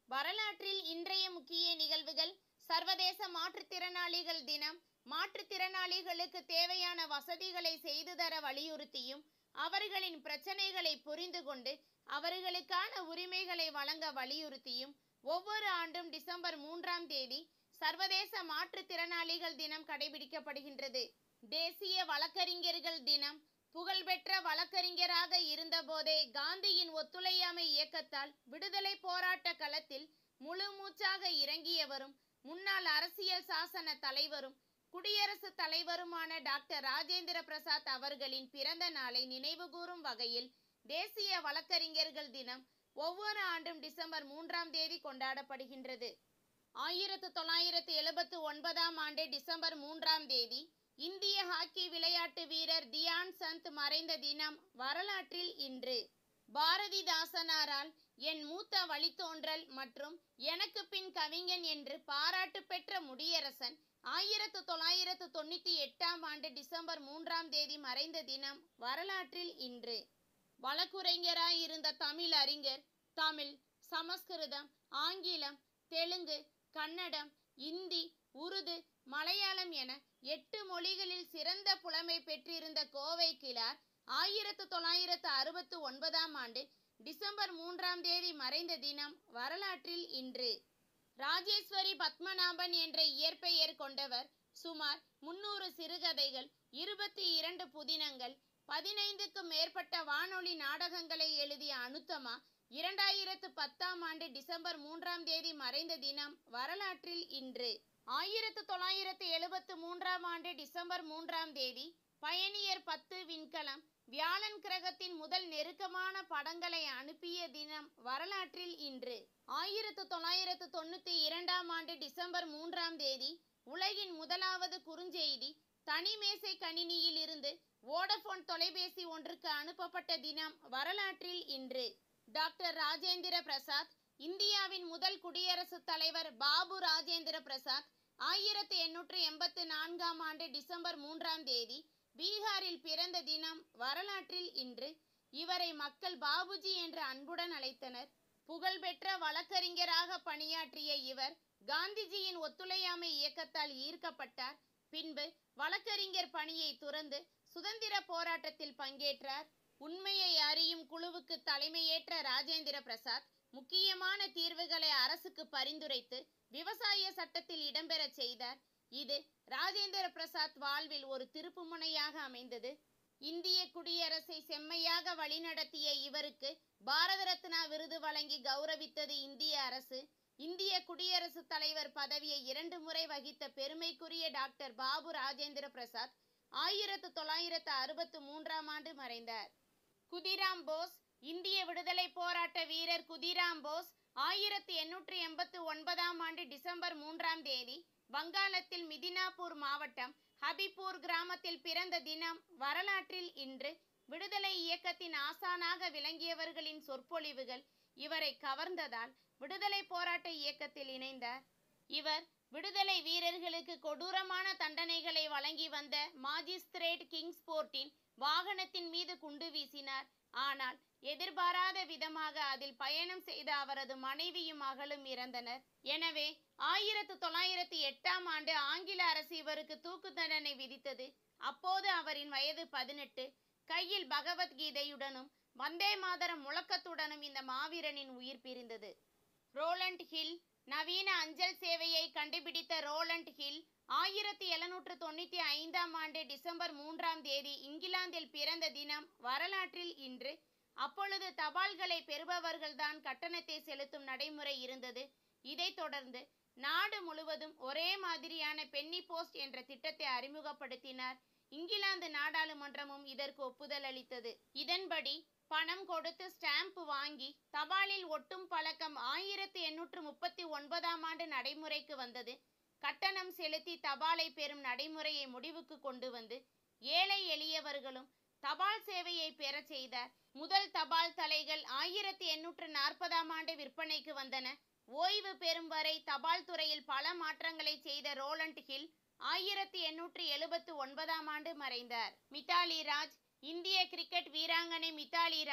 வரலாற்றில் இன்றைய முக்கிய நிகழ்வுகள் சர்வதேச மாற்றுத்திறனாளிகள் தினம் மாற்றுத்திறனாளிகளுக்கு தேவையான வசதிகளை செய்து தர வலியுறுத்தியும் அவர்களின் பிரச்சனைகளை புரிந்து கொண்டு அவர்களுக்கான உரிமைகளை வழங்க வலியுறுத்தியும் ஒவ்வொரு ஆண்டும் டிசம்பர் மூன்றாம் தேதி சர்வதேச மாற்றுத்திறனாளிகள் தினம் கடைபிடிக்கப்படுகின்றது தேசிய வழக்கறிஞர்கள் தினம் புகழ்பெற்ற வழக்கறிஞராக இருந்தபோதே காந்தியின் ஒத்துழையாமை இயக்கத்தால் விடுதலை போராட்ட களத்தில் முழு மூச்சாக இறங்கியவரும் முன்னாள் அரசியல் சாசன தலைவரும் குடியரசுத் தலைவருமான டாக்டர் ராஜேந்திர பிரசாத் அவர்களின் பிறந்த நாளை நினைவுகூரும் வகையில் தேசிய வழக்கறிஞர்கள் தினம் ஒவ்வொரு ஆண்டும் டிசம்பர் மூன்றாம் தேதி கொண்டாடப்படுகின்றது ஆயிரத்து தொள்ளாயிரத்து எழுபத்து ஒன்பதாம் ஆண்டு டிசம்பர் மூன்றாம் தேதி இந்திய ஹாக்கி விளையாட்டு வீரர் தியான் சந்த் மறைந்த தினம் வரலாற்றில் இன்று பாரதிதாசனாரால் என் மூத்த வழித்தோன்றல் மற்றும் எனக்கு பின் கவிஞன் என்று பாராட்டு பெற்ற முடியரசன் ஆயிரத்து தொள்ளாயிரத்து தொண்ணூற்றி எட்டாம் ஆண்டு டிசம்பர் மூன்றாம் தேதி மறைந்த தினம் வரலாற்றில் இன்று வழக்குரைஞராய் இருந்த தமிழ் அறிஞர் தமிழ் சமஸ்கிருதம் ஆங்கிலம் தெலுங்கு கன்னடம் இந்தி உருது மலையாளம் என எட்டு மொழிகளில் சிறந்த புலமை பெற்றிருந்த கோவை கிளார் ஆயிரத்து தொள்ளாயிரத்து அறுபத்து ஒன்பதாம் ஆண்டு டிசம்பர் மூன்றாம் தேதி மறைந்த தினம் வரலாற்றில் இன்று ராஜேஸ்வரி பத்மநாபன் என்ற இயற்பெயர் கொண்டவர் சுமார் முன்னூறு சிறுகதைகள் இருபத்தி இரண்டு புதினங்கள் பதினைந்துக்கும் மேற்பட்ட வானொலி நாடகங்களை எழுதிய அனுத்தமா இரண்டாயிரத்து பத்தாம் ஆண்டு டிசம்பர் மூன்றாம் தேதி மறைந்த தினம் வரலாற்றில் இன்று ஆயிரத்து தொள்ளாயிரத்து எழுபத்து மூன்றாம் ஆண்டு டிசம்பர் மூன்றாம் தேதி பயணியர் பத்து விண்கலம் வியாழன் கிரகத்தின் முதல் நெருக்கமான படங்களை அனுப்பிய தினம் வரலாற்றில் இன்று ஆயிரத்து தொள்ளாயிரத்து தொண்ணூற்றி இரண்டாம் ஆண்டு டிசம்பர் மூன்றாம் தேதி உலகின் முதலாவது குறுஞ்செய்தி தனிமேசை கணினியில் இருந்து வோடபோன் தொலைபேசி ஒன்றுக்கு அனுப்பப்பட்ட தினம் வரலாற்றில் இன்று டாக்டர் ராஜேந்திர பிரசாத் இந்தியாவின் முதல் குடியரசுத் தலைவர் பாபு ராஜேந்திர பிரசாத் ஆயிரத்து எண்ணூற்று எண்பத்து நான்காம் ஆண்டு டிசம்பர் மூன்றாம் தேதி பீகாரில் பிறந்த தினம் வரலாற்றில் இன்று இவரை மக்கள் பாபுஜி என்று அன்புடன் அழைத்தனர் புகழ்பெற்ற வழக்கறிஞராக பணியாற்றிய இவர் காந்திஜியின் ஒத்துழையாமை இயக்கத்தால் ஈர்க்கப்பட்டார் பின்பு வழக்கறிஞர் பணியை துறந்து சுதந்திர போராட்டத்தில் பங்கேற்றார் உண்மையை அறியும் குழுவுக்கு தலைமையேற்ற ராஜேந்திர பிரசாத் முக்கியமான தீர்வுகளை அரசுக்கு பரிந்துரைத்து விவசாய சட்டத்தில் இடம்பெறச் செய்தார் இது ராஜேந்திர பிரசாத் வாழ்வில் ஒரு திருப்புமுனையாக அமைந்தது இந்திய குடியரசை செம்மையாக வழிநடத்திய இவருக்கு பாரத ரத்னா விருது வழங்கி கௌரவித்தது இந்திய அரசு இந்திய குடியரசுத் தலைவர் பதவியை இரண்டு முறை வகித்த பெருமைக்குரிய டாக்டர் பாபு ராஜேந்திர பிரசாத் ஆயிரத்து தொள்ளாயிரத்து அறுபத்து மூன்றாம் ஆண்டு மறைந்தார் குதிராம் போஸ் இந்திய விடுதலை போராட்ட வீரர் குதிராம் போஸ் ஆயிரத்தி எண்ணூற்றி எண்பத்து ஒன்பதாம் ஆண்டு டிசம்பர் மூன்றாம் தேதி வங்காளத்தில் மிதினாப்பூர் மாவட்டம் ஹபிப்பூர் கிராமத்தில் பிறந்த தினம் வரலாற்றில் இன்று விடுதலை இயக்கத்தின் ஆசானாக விளங்கியவர்களின் சொற்பொழிவுகள் இவரை கவர்ந்ததால் விடுதலை போராட்ட இயக்கத்தில் இணைந்தார் இவர் விடுதலை வீரர்களுக்கு கொடூரமான தண்டனைகளை வழங்கி வந்த மாஜிஸ்திரேட் கிங்ஸ்போர்ட்டின் வாகனத்தின் மீது குண்டு வீசினார் ஆனால் எதிர்பாராத விதமாக அதில் பயணம் செய்த அவரது மனைவியும் மகளும் இறந்தனர் எனவே ஆயிரத்து தொள்ளாயிரத்து எட்டாம் ஆண்டு ஆங்கில அரசு இவருக்கு தூக்கு தண்டனை விதித்தது அப்போது அவரின் வயது பதினெட்டு கையில் பகவத்கீதையுடனும் வந்தே மாதரம் முழக்கத்துடனும் இந்த மாவீரனின் உயிர் பிரிந்தது ரோலண்ட் ஹில் நவீன அஞ்சல் சேவையை கண்டுபிடித்த ரோலண்ட் ஹில் ஆயிரத்தி எழுநூற்று தொண்ணூற்றி ஐந்தாம் ஆண்டு டிசம்பர் மூன்றாம் தேதி இங்கிலாந்தில் பிறந்த தினம் வரலாற்றில் இன்று அப்பொழுது தபால்களை பெறுபவர்கள்தான் கட்டணத்தை செலுத்தும் நடைமுறை இருந்தது இதைத் தொடர்ந்து நாடு முழுவதும் ஒரே மாதிரியான பென்னி போஸ்ட் என்ற திட்டத்தை அறிமுகப்படுத்தினார் இங்கிலாந்து நாடாளுமன்றமும் இதற்கு ஒப்புதல் அளித்தது இதன்படி பணம் கொடுத்து ஸ்டாம்ப் வாங்கி தபாலில் ஒட்டும் பழக்கம் ஆயிரத்தி எண்ணூற்று முப்பத்தி ஒன்பதாம் ஆண்டு நடைமுறைக்கு வந்தது கட்டணம் செலுத்தி தபாலை பெறும் நடைமுறையை முடிவுக்கு கொண்டு வந்து ஏழை எளியவர்களும் தபால் சேவையை பெறச் செய்தார் முதல் தபால் தலைகள் ஆயிரத்தி எண்ணூற்று நாற்பதாம் ஆண்டு விற்பனைக்கு வந்தன ஓய்வு பெறும் வரை தபால் துறையில் பல மாற்றங்களை செய்த ரோலண்ட் ஹில் ஆயிரத்தி எண்ணூற்று எழுபத்து ஒன்பதாம் ஆண்டு மறைந்தார் மிதாலி ராஜ் இந்திய கிரிக்கெட் வீராங்கனை மிதாலி ராஜ்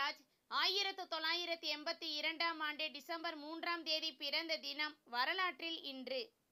ஆயிரத்து தொள்ளாயிரத்தி எண்பத்தி இரண்டாம் ஆண்டு டிசம்பர் மூன்றாம் தேதி பிறந்த தினம் வரலாற்றில் இன்று